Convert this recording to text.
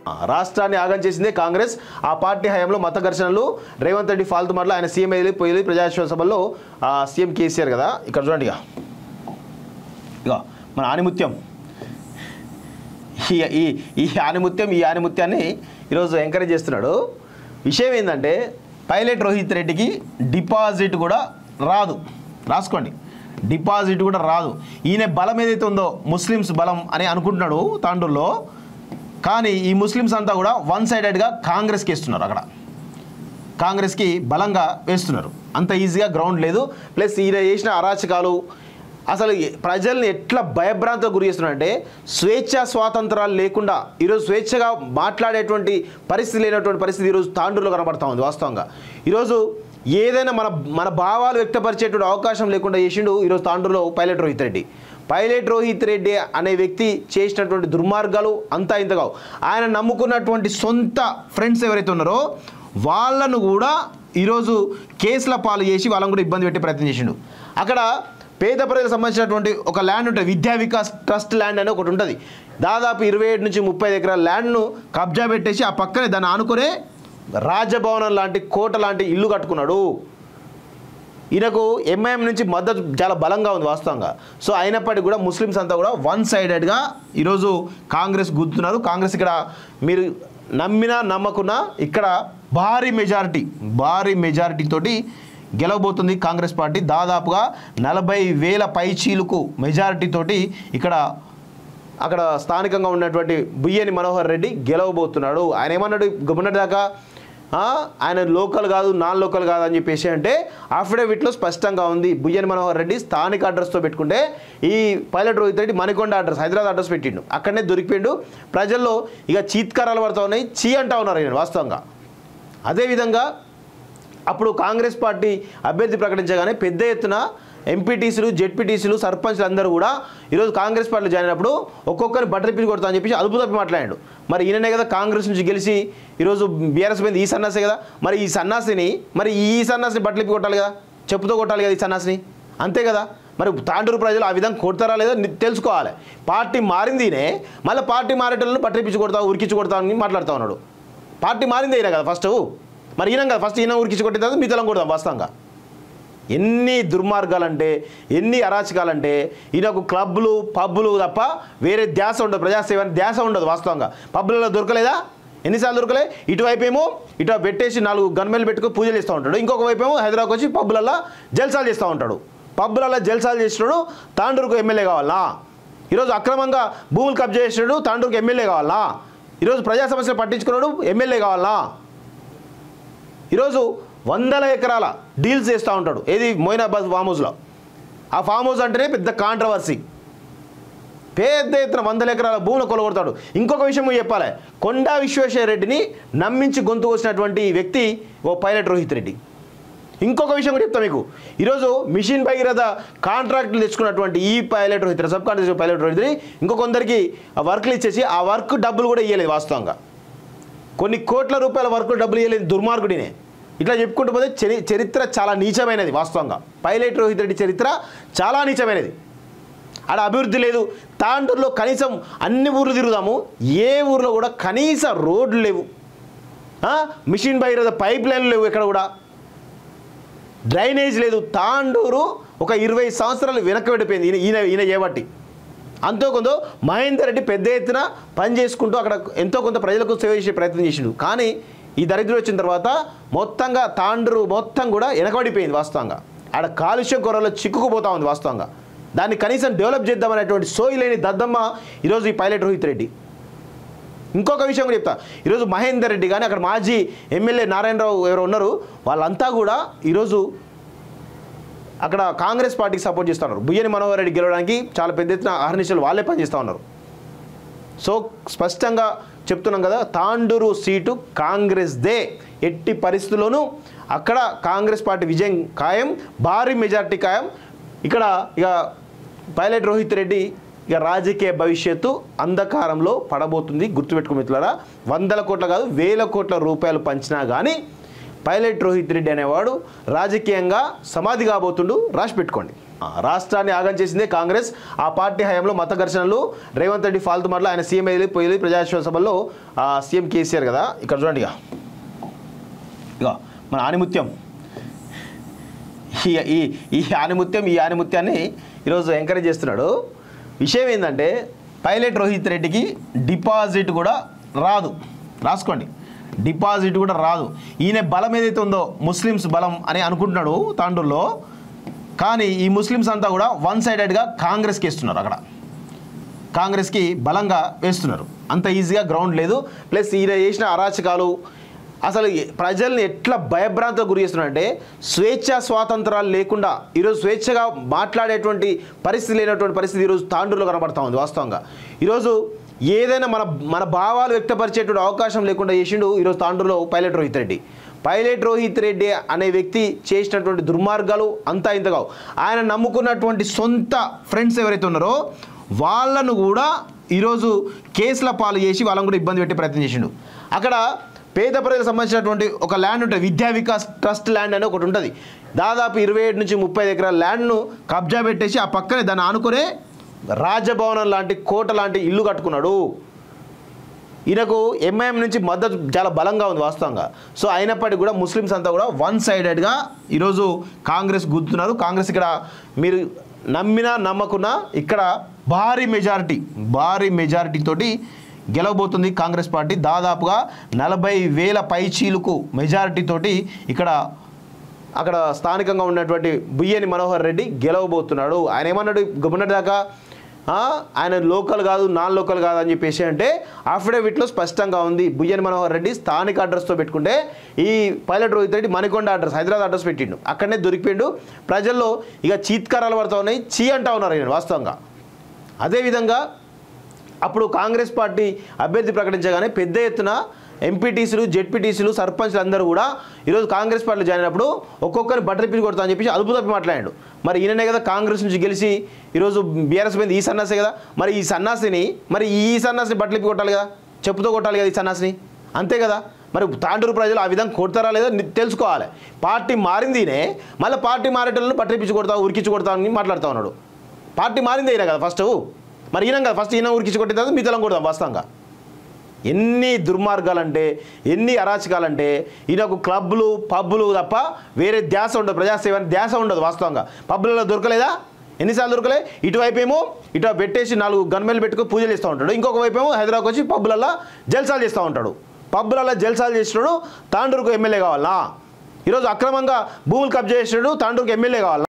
రాష్ట్రాన్ని ఆగం చేసిందే కాంగ్రెస్ ఆ పార్టీ హయాంలో మత ఘర్షణలు రేవంత్ రెడ్డి ఫాల్తు మాటలు ఆయన సీఎం వెళ్ళి పోయి ప్రజాస్వామ్య సభలో ఆ, సీఎం కేసీఆర్ కదా ఇక్కడ చూడండి ఇక ఇక మన ఆనిముత్యం ఈ ఈ ఈ ఆనిముత్యం ఈ ఆనిముత్యాన్ని ఈరోజు ఎంకరేజ్ చేస్తున్నాడు విషయం ఏంటంటే పైలట్ రోహిత్ రెడ్డికి డిపాజిట్ కూడా రాదు రాసుకోండి డిపాజిట్ కూడా రాదు ఈయన బలం ఏదైతే ఉందో ముస్లిమ్స్ బలం అని అనుకుంటున్నాడు తాండూరులో కానీ ఈ ముస్లిమ్స్ అంతా కూడా వన్ సైడెడ్గా కాంగ్రెస్కి ఇస్తున్నారు అక్కడ కాంగ్రెస్కి బలంగా వేస్తున్నారు అంత ఈజీగా గ్రౌండ్ లేదు ప్లస్ ఈయన చేసిన అరాచకాలు అసలు ఎ- ప్రజల్ని ఎట్లా భయభ్రాంతికి గురి చేస్తున్నారంటే స్వేచ్ఛ స్వాతంత్రాలు లేకుండా ఈరోజు స్వేచ్ఛగా మాట్లాడేటువంటి పరిస్థితి లేనటువంటి పరిస్థితి ఈరోజు తాండూరులో కనబడతా ఉంది వాస్తవంగా ఈరోజు ఏదైనా మన మన భావాలు వ్యక్తపరిచేటువంటి అవకాశం లేకుండా చేసిండు ఈరోజు తాండూరులో పైలట్ రోహిత్ రెడ్డి పైలట్ రోహిత్ రెడ్డి అనే వ్యక్తి చేసినటువంటి దుర్మార్గాలు అంతా ఇంతగా ఆయన నమ్ముకున్నటువంటి సొంత ఫ్రెండ్స్ ఎవరైతే ఉన్నారో వాళ్ళను కూడా ఈరోజు కేసుల పాలు చేసి వాళ్ళని కూడా ఇబ్బంది పెట్టే ప్రయత్నం చేసిండు అక్కడ పేద ప్రజలకు సంబంధించినటువంటి ఒక ల్యాండ్ ఉంటుంది విద్యా వికాస్ ట్రస్ట్ ల్యాండ్ అని ఒకటి ఉంటుంది దాదాపు ఇరవై ఏడు నుంచి ముప్పై ఎకరాల ల్యాండ్ను కబ్జా పెట్టేసి ఆ పక్కనే దాన్ని ఆనుకునే రాజభవనం లాంటి కోట లాంటి ఇల్లు కట్టుకున్నాడు ఈయనకు ఎంఐఎం నుంచి మద్దతు చాలా బలంగా ఉంది వాస్తవంగా సో అయినప్పటికీ కూడా ముస్లిమ్స్ అంతా కూడా వన్ సైడెడ్గా ఈరోజు కాంగ్రెస్ గుర్తున్నారు కాంగ్రెస్ ఇక్కడ మీరు నమ్మినా నమ్మకున్నా ఇక్కడ భారీ మెజారిటీ భారీ మెజారిటీ తోటి గెలవబోతుంది కాంగ్రెస్ పార్టీ దాదాపుగా నలభై వేల పైచీలకు మెజారిటీ తోటి ఇక్కడ అక్కడ స్థానికంగా ఉన్నటువంటి బుయ్యని మనోహర్ రెడ్డి గెలవబోతున్నాడు ఆయన ఏమన్నాడు మొన్నటి దాకా ఆ, ఆయన లోకల్ కాదు నాన్ లోకల్ కాదు అని చెప్పేసి అంటే అఫిడవిట్లో స్పష్టంగా ఉంది బుయ్యని మనోహర్ రెడ్డి స్థానిక అడ్రస్తో పెట్టుకుంటే ఈ pilot Rohit Reddy Manikonda address Hyderabad address పెట్టిండు అక్కడనే దొరికిపోయిండు ప్రజల్లో ఇక చీత్కారాలు పడుతూ ఉన్నాయి చీ అంటా ఉన్నారు ఈయన వాస్తవంగా అదేవిధంగా అప్పుడు కాంగ్రెస్ పార్టీ అభ్యర్థి ప్రకటించగానే పెద్ద ఎత్తున ఎంపీటీసీలు జెడ్పీటీసీలు సర్పంచ్లు అందరూ కూడా ఈరోజు కాంగ్రెస్ పార్టీలో జాయిన్ అయినప్పుడు ఒక్కొక్కరిని బట్టరిప్పి కొడతా అని చెప్పేసి అదుపు తప్పి మాట్లాడాడు మరి ఈయననే కదా కాంగ్రెస్ నుంచి గెలిచి ఈరోజు బీఆర్ఎస్ పోయింది ఈ సన్నాసే కదా మరి ఈ సన్నాసిని మరి ఈ సన్నాసిని బట్టలిప్పి కొట్టాలి కదా చెప్పుతో కొట్టాలి కదా ఈ సన్నాసిని అంతే కదా మరి తాండూరు ప్రజలు ఆ విధంగా కొడతారా లేదా ని- తెలుసుకోవాలి పార్టీ మారిందినే మళ్ళీ పార్టీ మారేటోళ్ళని పట్టిపించి కొడతా ఉరికించి కొడతా అని మాట్లాడుతూ ఉన్నాడు పార్టీ మారింది అయినా కదా ఫస్ట్ మరి ఈయన కదా ఫస్ట్ ఈయన ఉరికించి కొట్టిన తర్వాత మీ తెలం కొడదాం వాస్తవంగా ఎన్ని దుర్మార్గాలంటే ఎన్ని అరాచకాలంటే ఈయనకు క్లబ్లు పబ్బులు తప్ప వేరే ధ్యాస ఉండదు ప్రజాసేవ అనే ధ్యాస ఉండదు వాస్తవంగా పబ్బులలో దొరకలేదా ఎన్నిసార్లు దొరకలే ఇటువైపు ఏమో ఇటు పెట్టేసి నాలుగు గన్మెలు పెట్టుకుని పూజలు చేస్తూ ఉంటాడు ఇంకొక వైపు ఏమో హైదరాబాద్ వచ్చి పబ్బులలో జల్సాలు చేస్తూ ఉంటాడు పబ్బులలో జల్సాలు చేసినాడు తాండూరుకు ఎమ్మెల్యే కావాలా ఈరోజు అక్రమంగా భూములు కబ్జా చేసినాడు తాండూరుకు ఎమ్మెల్యే కావాలా ఈరోజు ప్రజా సమస్యలు పట్టించుకున్నాడు ఎమ్మెల్యే కావాలా ఈరోజు వందల ఎకరాల డీల్స్ చేస్తూ ఉంటాడు ఏది మోయినాబాద్ ఫామ్ హౌస్లో ఆ ఫామ్ హౌస్ అంటేనే పెద్ద కాంట్రవర్సీ పెద్ద ఎత్తున వందల ఎకరాల భూములు కొలగొడతాడు ఇంకొక విషయం చెప్పాలి కొండా విశ్వేశ్వర రెడ్డిని నమ్మించి గొంతు కోసినటువంటి వ్యక్తి ఓ పైలట్ రోహిత్ రెడ్డి ఇంకొక విషయం కూడా చెప్తా మీకు ఈరోజు మిషన్ భగీరథ కాంట్రాక్టులు తెచ్చుకున్నటువంటి ఈ pilot Rohit Reddy, sub contract pilot Rohit Reddy ఇంకొందరికి ఆ వర్క్లు ఇచ్చేసి ఆ వర్క్ డబ్బులు కూడా ఇవ్వలేదు వాస్తవంగా కొన్ని కోట్ల రూపాయల వర్క్ డబ్బులు ఇవ్వలేదు దుర్మార్గుడినే ఇట్లా చెప్పుకుంటూ పోతే చరి చరిత్ర చాలా నీచమైనది వాస్తవంగా పైలట్ రోహిత్ రెడ్డి చరిత్ర చాలా నీచమైనది ఆడ అభివృద్ధి లేదు తాండూరులో కనీసం అన్ని ఊర్లు తిరుగుదాము ఏ ఊర్లో కూడా కనీస రోడ్లు లేవు ఆ? మిషన్ భగీరథ పైప్ లైన్లు లేవు ఎక్కడ కూడా డ్రైనేజ్ లేదు తాండూరు ఒక ఇరవై సంవత్సరాలు వెనక్కి వెళ్ళిపోయింది ఈయన ఈయన ఈయన చేయబట్టి అంతో కొంత మహేందర్ రెడ్డి పెద్ద ఎత్తున పని చేసుకుంటూ అక్కడ ఎంతో కొంత ప్రజలకు సేవ చేసే ప్రయత్నం చేసిండు కానీ ఈ దరిద్రం వచ్చిన తర్వాత మొత్తంగా తాండ్రు మొత్తం కూడా వెనకబడిపోయింది వాస్తవంగా ఆడ కాలుష్య కొరలో చిక్కుకుపోతా ఉంది వాస్తవంగా దాన్ని కనీసం డెవలప్ చేద్దామనేటువంటి సోయి లేని దద్దమ్మ ఈరోజు ఈ పైలట్ రోహిత్ రెడ్డి ఇంకొక విషయం కూడా చెప్తా ఈరోజు మహేందర్ రెడ్డి కానీ అక్కడ మాజీ ఎమ్మెల్యే నారాయణరావు ఎవరు ఉన్నారు వాళ్ళంతా కూడా ఈరోజు అక్కడ కాంగ్రెస్ పార్టీకి సపోర్ట్ చేస్తూ ఉన్నారు బుయ్యని మనోహర్ రెడ్డి గెలవడానికి చాలా పెద్ద ఎత్తున అహర్నిశలు వాళ్ళే పనిచేస్తూ ఉన్నారు సో స్పష్టంగా చెప్తున్నాం కదా తాండూరు సీటు కాంగ్రెస్దే ఎట్టి పరిస్థితుల్లోనూ అక్కడ కాంగ్రెస్ పార్టీ విజయం ఖాయం భారీ మెజార్టీ ఖాయం ఇక్కడ ఇక పైలట్ రోహిత్ రెడ్డి ఇక రాజకీయ భవిష్యత్తు అంధకారంలో పడబోతుంది గుర్తుపెట్టుకో మిత్రులారా వందల కోట్ల కాదు వేల కోట్ల రూపాయలు పంచినా కానీ పైలట్ రోహిత్ రెడ్డి అనేవాడు రాజకీయంగా సమాధి కాబోతుండు రాసి పెట్టుకోండి ఆ, రాష్ట్రాన్ని ఆగం చేసిందే కాంగ్రెస్ ఆ పార్టీ హయాంలో మత ఘర్షణలు రేవంత్ రెడ్డి ఫాల్తు మాటలు ఆయన సీఎం వెళ్ళి పోయి ప్రజాస్వామ్య సభల్లో ఆ, సీఎం కేసీఆర్ కదా ఇక్కడ చూడండి ఇక ఇక మన ఆనిముత్యం ఈ ఈ ఈ ఆనిముత్యం ఈ ఆనిముత్యాన్ని ఈరోజు ఎంకరేజ్ చేస్తున్నాడు విషయం ఏంటంటే పైలట్ రోహిత్ రెడ్డికి డిపాజిట్ కూడా రాదు రాసుకోండి డిపాజిట్ కూడా రాదు ఈయన బలం ఏదైతే ఉందో ముస్లిమ్స్ బలం అని అనుకుంటున్నాడు తాండూరులో కానీ ఈ ముస్లిమ్స్ అంతా కూడా వన్ సైడెడ్గా కాంగ్రెస్కి ఇస్తున్నారు అక్కడ కాంగ్రెస్కి బలంగా వేస్తున్నారు అంత ఈజీగా గ్రౌండ్ లేదు ప్లస్ ఈయన చేసిన అరాచకాలు అసలు ఎ- ప్రజల్ని ఎట్లా భయభ్రాంతికి గురి చేస్తున్నారంటే స్వేచ్ఛ స్వాతంత్రాలు లేకుండా ఈరోజు స్వేచ్ఛగా మాట్లాడేటువంటి పరిస్థితి లేనటువంటి పరిస్థితి ఈరోజు తాండూరులో కనబడతా ఉంది వాస్తవంగా ఈరోజు ఏదైనా మన మన భావాలు వ్యక్తపరిచేటువంటి అవకాశం లేకుండా చేసిండు ఈరోజు తాండూరులో పైలట్ రోహిత్ రెడ్డి పైలట్ రోహిత్ రెడ్డి అనే వ్యక్తి చేసినటువంటి దుర్మార్గాలు అంతా ఇంత కావు ఆయన నమ్ముకున్నటువంటి సొంత ఫ్రెండ్స్ ఎవరైతే ఉన్నారో వాళ్ళను కూడా ఈరోజు కేసుల పాలు చేసి వాళ్ళని కూడా ఇబ్బంది పెట్టే ప్రయత్నం చేసిండు అక్కడ పేద ప్రజలకు సంబంధించినటువంటి ఒక ల్యాండ్ ఉంటుంది విద్యా వికాస్ ట్రస్ట్ ల్యాండ్ అని ఒకటి ఉంటుంది దాదాపు ఇరవై ఏడు నుంచి ముప్పై ఎకరాల ల్యాండ్ను కబ్జా పెట్టేసి ఆ పక్కనే దాన్ని ఆనుకునే రాజభవనం లాంటి కోట లాంటి ఇల్లు కట్టుకున్నాడు ఈయనకు ఎంఐఎం నుంచి మద్దతు చాలా బలంగా ఉంది వాస్తవంగా సో అయినప్పటికీ కూడా ముస్లిమ్స్ అంతా కూడా వన్ సైడెడ్గా ఈరోజు కాంగ్రెస్ గుర్తున్నారు కాంగ్రెస్ ఇక్కడ మీరు నమ్మినా నమ్మకున్నా ఇక్కడ భారీ మెజారిటీ భారీ మెజారిటీ తోటి గెలవబోతుంది కాంగ్రెస్ పార్టీ దాదాపుగా నలభై వేల పైచీలకు మెజారిటీ తోటి ఇక్కడ అక్కడ స్థానికంగా ఉన్నటువంటి బుయ్యని మనోహర్ రెడ్డి గెలవబోతున్నాడు ఆయన ఏమన్నాడు గవర్నర్ దాకా ఆ, ఆయన లోకల్ కాదు నాన్ లోకల్ కాదు అని చెప్పేసి అంటే అఫిడవిట్లో స్పష్టంగా ఉంది బుయ్యని మనోహర్ రెడ్డి స్థానిక అడ్రస్తో పెట్టుకుంటే ఈ pilot Rohit Reddy Manikonda address Hyderabad address పెట్టిండు అక్కడనే దొరికిపోయిండు ప్రజల్లో ఇక చీత్కారాలు పడుతూ ఉన్నాయి చీ అంటా ఉన్నారు ఆయన వాస్తవంగా అదేవిధంగా అప్పుడు కాంగ్రెస్ పార్టీ అభ్యర్థి ప్రకటించగానే పెద్ద ఎత్తున ఎంపీటీసీలు జెడ్పీటీసీలు సర్పంచ్లు అందరూ కూడా ఈరోజు కాంగ్రెస్ పార్టీలో జాయిన్ అయినప్పుడు ఒక్కొక్కరిని బట్టరిపి కొడతా అని చెప్పేసి అదుపు తప్పి మాట్లాడాడు మరి ఈయననే కదా కాంగ్రెస్ నుంచి గెలిచి ఈరోజు బీఆర్ఎస్ పోయింది ఈ సన్నాసే కదా మరి ఈ సన్నాసిని మరి ఈ సన్నాసిని బట్టలిపి కొట్టాలి కదా చెప్పుతో కొట్టాలి కదా ఈ సన్నాసిని అంతే కదా మరి తాండూరు ప్రజలు ఆ విధంగా కొడతారా లేదా ని- తెలుసుకోవాలి పార్టీ మారింది ఈయనే మళ్ళీ పార్టీ మారేటోళ్ళని బట్టరిపించి కొడతా ఉరికించి కొడతా అని మాట్లాడుతూ ఉన్నాడు పార్టీ మారింది ఈయన కదా ఫస్ట్ మరి ఈయన కదా ఫస్ట్ ఈయన ఉరికించి కొట్టిన తర్వాత మిగతా కొడదాం వాస్తవంగా ఎన్ని దుర్మార్గాలంటే ఎన్ని అరాచకాలంటే ఈయనకు క్లబ్లు పబ్బులు తప్ప వేరే ధ్యాస ఉండదు ప్రజాసేవ అనే ధ్యాస ఉండదు వాస్తవంగా పబ్బులలో దొరకలేదా ఎన్నిసార్లు దొరకలే ఇటువైపు ఏమో ఇటు పెట్టేసి నాలుగు గన్మెలు పెట్టుకుని పూజలు చేస్తూ ఉంటాడు ఇంకొక వైపు ఏమో హైదరాబాద్ వచ్చి పబ్బులలో జల్సాలు చేస్తూ ఉంటాడు పబ్బులలో జల్సాలు చేసినాడు తాండూరుకు ఎమ్మెల్యే కావాలా ఈరోజు అక్రమంగా భూములు కబ్జా చేసినాడు తాండూరుకు ఎమ్మెల్యే కావాలా